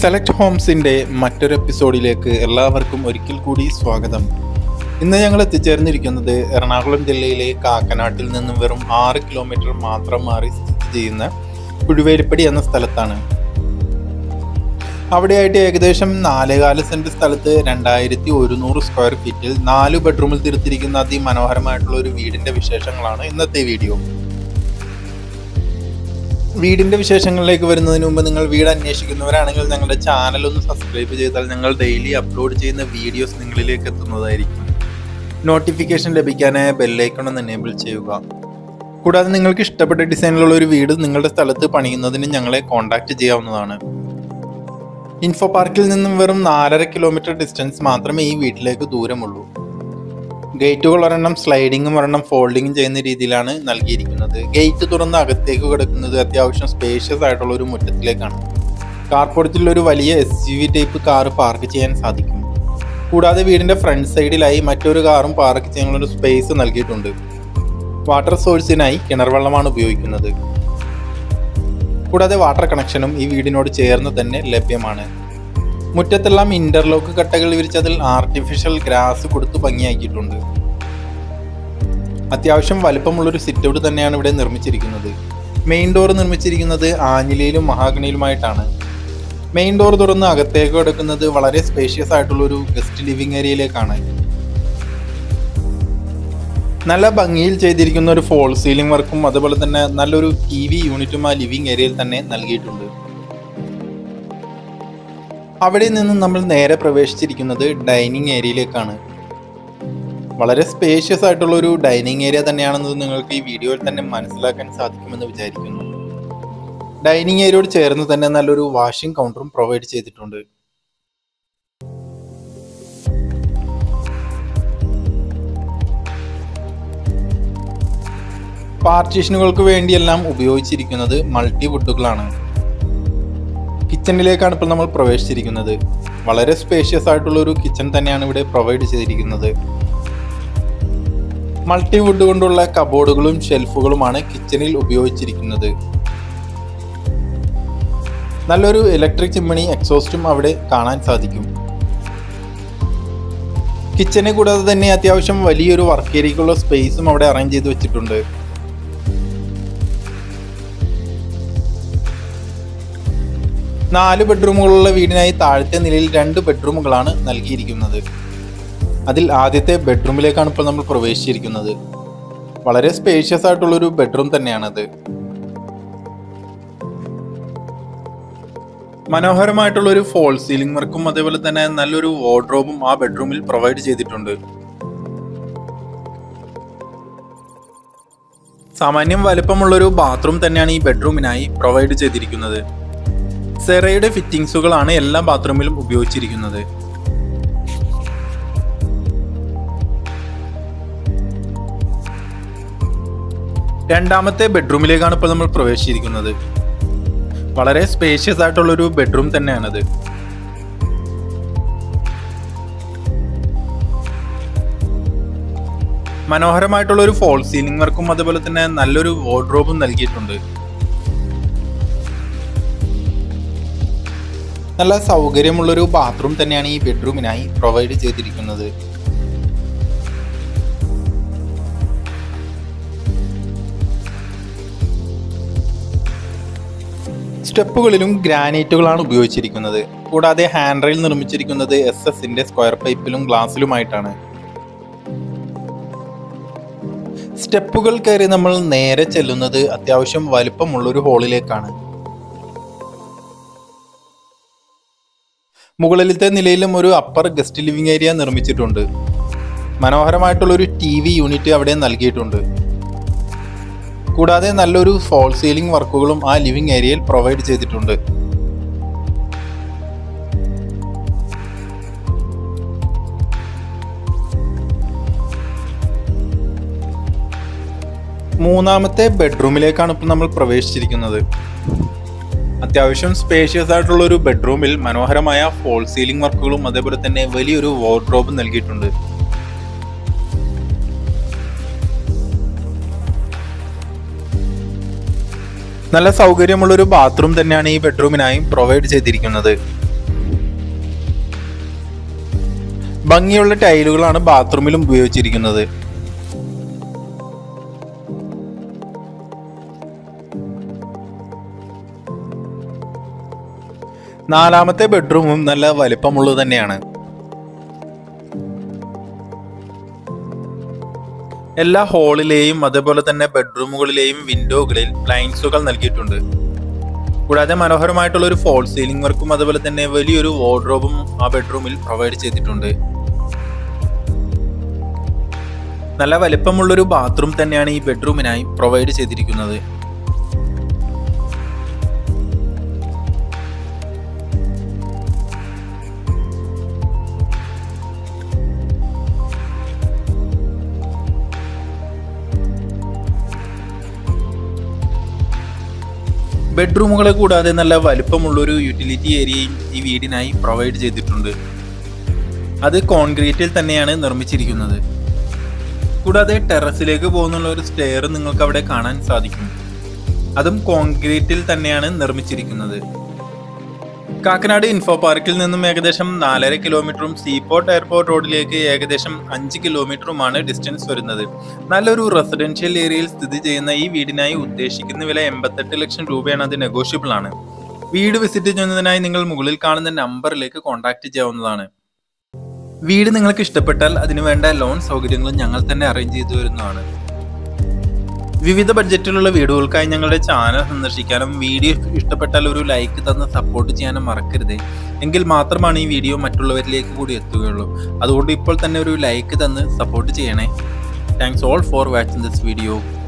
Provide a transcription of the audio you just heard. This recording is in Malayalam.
സെലക്ട് ഹോംസിൻ്റെ മറ്റൊരു എപ്പിസോഡിലേക്ക് എല്ലാവർക്കും ഒരിക്കൽ കൂടി സ്വാഗതം ഇന്ന് ഞങ്ങൾ എത്തിച്ചേർന്നിരിക്കുന്നത് എറണാകുളം ജില്ലയിലെ കാക്കനാട്ടിൽ നിന്നും വെറും ആറ് കിലോമീറ്റർ മാത്രം മാറി സ്ഥിതി ചെയ്യുന്ന കുഴുവേലിപ്പടി എന്ന സ്ഥലത്താണ് അവിടെയായിട്ട് ഏകദേശം നാലേകാല് സെന്റ് സ്ഥലത്ത് രണ്ടായിരത്തി ഒരുന്നൂറ് സ്ക്വയർ ഫീറ്റിൽ നാല് ബെഡ്റൂമിൽ തീർത്തിരിക്കുന്ന അതിമനോഹരമായിട്ടുള്ള ഒരു വീടിന്റെ വിശേഷങ്ങളാണ് ഇന്നത്തെ വീഡിയോ വീടിന്റെ വിശേഷങ്ങളിലേക്ക് വരുന്നതിന് മുമ്പ് നിങ്ങൾ വീട് അന്വേഷിക്കുന്നവരാണെങ്കിൽ ഞങ്ങളുടെ ചാനൽ ഒന്ന് സബ്സ്ക്രൈബ് ചെയ്താൽ ഞങ്ങൾ ഡെയിലി അപ്ലോഡ് ചെയ്യുന്ന വീഡിയോസ് നിങ്ങളിലേക്ക് എത്തുന്നതായിരിക്കും നോട്ടിഫിക്കേഷൻ ലഭിക്കാനായ ബെല്ലൈക്കൺ ഒന്ന് എനേബിൾ ചെയ്യുക കൂടാതെ നിങ്ങൾക്ക് ഇഷ്ടപ്പെട്ട ഡിസൈനിലുള്ള ഒരു വീട് നിങ്ങളുടെ സ്ഥലത്ത് പണിയുന്നതിന് ഞങ്ങളെ കോൺടാക്റ്റ് ചെയ്യാവുന്നതാണ് ഇൻഫോ പാർക്കിൽ നിന്നും വെറും നാലര കിലോമീറ്റർ ഡിസ്റ്റൻസ് മാത്രമേ ഈ വീട്ടിലേക്ക് ദൂരമുള്ളൂ ഗേറ്റുകൾ ഒരെണ്ണം സ്ലൈഡിങ്ങും ഒരെണ്ണം ഫോൾഡിങ്ങും ചെയ്യുന്ന രീതിയിലാണ് നൽകിയിരിക്കുന്നത് ഗേറ്റ് തുറന്ന് അകത്തേക്ക് കിടക്കുന്നത് അത്യാവശ്യം സ്പേഷ്യസ് ആയിട്ടുള്ള ഒരു മുറ്റത്തിലേക്കാണ് കാർപോർട്ടിൽ ഒരു വലിയ S U V type car park ചെയ്യാൻ സാധിക്കും കൂടാതെ വീടിന്റെ ഫ്രണ്ട് സൈഡിലായി മറ്റൊരു കാറും പാർക്ക് ചെയ്യാനുള്ള ഒരു സ്പേസ് നൽകിയിട്ടുണ്ട് വാട്ടർ സോഴ്സിനായി കിണർ വെള്ളമാണ് ഉപയോഗിക്കുന്നത് കൂടാതെ വാട്ടർ കണക്ഷനും ഈ വീടിനോട് ചേർന്ന് തന്നെ ലഭ്യമാണ് മുറ്റത്തെല്ലാം ഇന്റർലോക്ക് കട്ടകൾ വിരിച്ചതിൽ ആർട്ടിഫിഷ്യൽ ഗ്രാസ് കൊടുത്ത് ഭംഗിയാക്കിയിട്ടുണ്ട് അത്യാവശ്യം വലുപ്പമുള്ളൊരു സിറ്റ് ഔട്ട് തന്നെയാണ് ഇവിടെ നിർമ്മിച്ചിരിക്കുന്നത് മെയിൻ ഡോർ നിർമ്മിച്ചിരിക്കുന്നത് ആഞ്ഞിലയിലും മഹാഗണിയിലുമായിട്ടാണ് മെയിൻ ഡോർ തുറന്ന് അകത്തേക്ക് കിടക്കുന്നത് വളരെ സ്പേഷ്യസ് ആയിട്ടുള്ള ഒരു ഗസ്റ്റ് ലിവിംഗ് ഏരിയയിലേക്കാണ് നല്ല ഭംഗിയിൽ ചെയ്തിരിക്കുന്ന ഒരു ഫോൾ സീലിംഗ് വർക്കും അതുപോലെ തന്നെ നല്ലൊരു ടി വി യൂണിറ്റും ആ ലിവിംഗ് ഏരിയയിൽ തന്നെ നൽകിയിട്ടുണ്ട് അവിടെ നിന്നും നമ്മൾ നേരെ പ്രവേശിച്ചിരിക്കുന്നത് ഡൈനിങ് ഏരിയയിലേക്കാണ് വളരെ സ്പേഷ്യസ് ആയിട്ടുള്ള ഒരു ഡൈനിങ് ഏരിയ തന്നെയാണെന്നത് നിങ്ങൾക്ക് ഈ വീഡിയോയിൽ തന്നെ മനസ്സിലാക്കാൻ സാധിക്കുമെന്ന് വിചാരിക്കുന്നു ഡൈനിങ് ഏരിയയോട് ചേർന്ന് തന്നെ നല്ലൊരു വാഷിംഗ് കൗണ്ടറും പ്രൊവൈഡ് ചെയ്തിട്ടുണ്ട് പാർട്ടീഷനുകൾക്ക് വേണ്ടിയെല്ലാം ഉപയോഗിച്ചിരിക്കുന്നത് മൾട്ടി വുഡുകളാണ് കിച്ചണിലേക്കാണ് ഇപ്പോൾ നമ്മൾ പ്രവേശിച്ചിരിക്കുന്നത് വളരെ സ്പേഷ്യസ് ആയിട്ടുള്ള ഒരു കിച്ചൺ തന്നെയാണ് ഇവിടെ പ്രൊവൈഡ് ചെയ്തിരിക്കുന്നത് മൾട്ടി വുഡ് കൊണ്ടുള്ള കബോർഡുകളും ഷെൽഫുകളുമാണ് കിച്ചണിൽ ഉപയോഗിച്ചിരിക്കുന്നത് നല്ലൊരു ഇലക്ട്രിക് ചിമ്മണി എക്സോസ്റ്റും അവിടെ കാണാൻ സാധിക്കും കിച്ചനെ കൂടാതെ തന്നെ അത്യാവശ്യം വലിയൊരു വർക്ക് ഏരിയക്കുള്ള സ്പേസും അവിടെ അറേഞ്ച് ചെയ്ത് വെച്ചിട്ടുണ്ട് നാല് ബെഡ്റൂമുകളുള്ള വീടിനായി താഴത്തെ നിലയിൽ രണ്ട് ബെഡ്റൂമുകളാണ് നൽകിയിരിക്കുന്നത് അതിൽ ആദ്യത്തെ ബെഡ്റൂമിലേക്കാണ് ഇപ്പോൾ നമ്മൾ പ്രവേശിച്ചിരിക്കുന്നത് വളരെ സ്പേഷ്യസ് ആയിട്ടുള്ളൊരു ബെഡ്റൂം തന്നെയാണത് മനോഹരമായിട്ടുള്ള ഒരു ഫോൾ സീലിംഗ് വർക്കും അതേപോലെ തന്നെ നല്ലൊരു വാർഡ്രോബും ആ ബെഡ്റൂമിൽ പ്രൊവൈഡ് ചെയ്തിട്ടുണ്ട് സാമാന്യം വലുപ്പമുള്ള ഒരു ബാത്റൂം തന്നെയാണ് ഈ ബെഡ്റൂമിനായി പ്രൊവൈഡ് ചെയ്തിരിക്കുന്നത് സെറയുടെ ഫിറ്റിംഗ്സുകളാണ് എല്ലാ ബാത്റൂമിലും ഉപയോഗിച്ചിരിക്കുന്നത് രണ്ടാമത്തെ ബെഡ്റൂമിലേക്കാണ് ഇപ്പോൾ നമ്മൾ പ്രവേശിച്ചിരിക്കുന്നത് വളരെ സ്പേഷ്യസ് ആയിട്ടുള്ള ഒരു ബെഡ്റൂം തന്നെയാണത് മനോഹരമായിട്ടുള്ള ഒരു ഫോൾ സീലിംഗ് വർക്കും അതുപോലെ തന്നെ നല്ലൊരു വാർഡ്രോബും നൽകിയിട്ടുണ്ട് നല്ല സൗകര്യമുള്ളൊരു ബാത്റൂം തന്നെയാണ് ഈ ബെഡ്റൂമിനായി പ്രൊവൈഡ് ചെയ്തിരിക്കുന്നത് സ്റ്റെപ്പുകളിലും ഗ്രാനൈറ്റുകളാണ് ഉപയോഗിച്ചിരിക്കുന്നത് കൂടാതെ ഹാൻഡ് റെയിൽ നിർമ്മിച്ചിരിക്കുന്നത് എസ് എസിന്റെ സ്ക്വയർ പൈപ്പിലും ഗ്ലാസ്സിലുമായിട്ടാണ് സ്റ്റെപ്പുകൾ കയറി നമ്മൾ നേരെ ചെല്ലുന്നത് അത്യാവശ്യം വലുപ്പമുള്ളൊരു ഹോളിലേക്കാണ് മുകളിലത്തെ നിലയിലും ഒരു അപ്പർ ഗസ്റ്റ് ലിവിംഗ് ഏരിയ നിർമ്മിച്ചിട്ടുണ്ട് മനോഹരമായിട്ടുള്ള ഒരു ടി വി യൂണിറ്റ് അവിടെ നൽകിയിട്ടുണ്ട് കൂടാതെ നല്ലൊരു ഫോൾ സീലിംഗ് വർക്കുകളും ആ ലിവിംഗ് ഏരിയയിൽ പ്രൊവൈഡ് ചെയ്തിട്ടുണ്ട് മൂന്നാമത്തെ ബെഡ്റൂമിലേക്കാണ് ഇപ്പോൾ നമ്മൾ പ്രവേശിച്ചിരിക്കുന്നത് അത്യാവശ്യം സ്പേഷ്യസ് ആയിട്ടുള്ള ഒരു ബെഡ്റൂമിൽ മനോഹരമായ ഫോൾ സീലിംഗ് വർക്കുകളും അതേപോലെ തന്നെ വലിയൊരു വാർഡ്രോബും നൽകിയിട്ടുണ്ട് നല്ല സൗകര്യമുള്ളൊരു ബാത്റൂം തന്നെയാണ് ഈ ബെഡ്റൂമിനായും പ്രൊവൈഡ് ചെയ്തിരിക്കുന്നത് ഭംഗിയുള്ള ടൈലുകളാണ് ബാത്റൂമിലും ഉപയോഗിച്ചിരിക്കുന്നത് നാലാമത്തെ ബെഡ്റൂമും നല്ല വലിപ്പമുള്ളത് തന്നെയാണ് എല്ലാ ഹാളിലെയും അതേപോലെ തന്നെ ബെഡ്റൂമുകളിലെയും വിൻഡോകളിൽ ബ്ലൈൻഡ്സുകൾ നൽകിയിട്ടുണ്ട് കൂടാതെ മനോഹരമായിട്ടുള്ള ഒരു ഫോൾ സീലിംഗ് വർക്കും അതുപോലെ തന്നെ വലിയൊരു വാർഡ്രോബും ആ ബെഡ്റൂമിൽ പ്രൊവൈഡ് ചെയ്തിട്ടുണ്ട് നല്ല വലിപ്പമുള്ളൊരു ബാത്റൂം തന്നെയാണ് ഈ ബെഡ്റൂമിനായി പ്രൊവൈഡ് ചെയ്തിരിക്കുന്നത് ബെഡ്റൂമുകളെ കൂടാതെ നല്ല വലിപ്പമുള്ളൊരു യൂട്ടിലിറ്റി ഏരിയയും ഈ വീടിനായി പ്രൊവൈഡ് ചെയ്തിട്ടുണ്ട് അത് കോൺക്രീറ്റിൽ തന്നെയാണ് നിർമ്മിച്ചിരിക്കുന്നത് കൂടാതെ ടെറസിലേക്ക് പോകുന്നുള്ള ഒരു സ്റ്റെയർ നിങ്ങൾക്ക് അവിടെ കാണാൻ സാധിക്കും അതും കോൺക്രീറ്റിൽ തന്നെയാണ് നിർമ്മിച്ചിരിക്കുന്നത് കാക്കനാട് ഇൻഫോ പാർക്കിൽ നിന്നും ഏകദേശം നാലര കിലോമീറ്ററും സീപോർട്ട് എയർപോർട്ട് റോഡിലേക്ക് ഏകദേശം അഞ്ച് കിലോമീറ്ററുമാണ് ഡിസ്റ്റൻസ് വരുന്നത് നല്ലൊരു റെസിഡൻഷ്യൽ ഏരിയയിൽ സ്ഥിതി ചെയ്യുന്ന ഈ വീടിനായി ഉദ്ദേശിക്കുന്ന വില എൺപത്തെട്ട് ലക്ഷം രൂപയാണ് അത് നെഗോഷ്യബിൾ ആണ് വീട് വിസിറ്റ് ചെയ്യുന്നതിനായി നിങ്ങൾ മുകളിൽ കാണുന്ന നമ്പറിലേക്ക് കോൺടാക്ട് ചെയ്യാവുന്നതാണ് വീട് നിങ്ങൾക്ക് ഇഷ്ടപ്പെട്ടാൽ അതിനു വേണ്ട ലോൺ സൗകര്യങ്ങളും ഞങ്ങൾ തന്നെ അറേഞ്ച് ചെയ്തു വരുന്നതാണ് വിവിധ ബഡ്ജറ്റിലുള്ള വീടുകൾക്കായി ഞങ്ങളുടെ ചാനൽ സന്ദർശിക്കാനും വീഡിയോ ഇഷ്ടപ്പെട്ടാൽ ഒരു ലൈക്ക് തന്ന് സപ്പോർട്ട് ചെയ്യാനും മറക്കരുത് എങ്കിൽ മാത്രമാണ് ഈ വീഡിയോ മറ്റുള്ളവരിലേക്ക് കൂടി എത്തുകയുള്ളൂ അതുകൊണ്ട് ഇപ്പോൾ തന്നെ ഒരു ലൈക്ക് തന്ന് സപ്പോർട്ട് ചെയ്യണേ thanks all for watching this video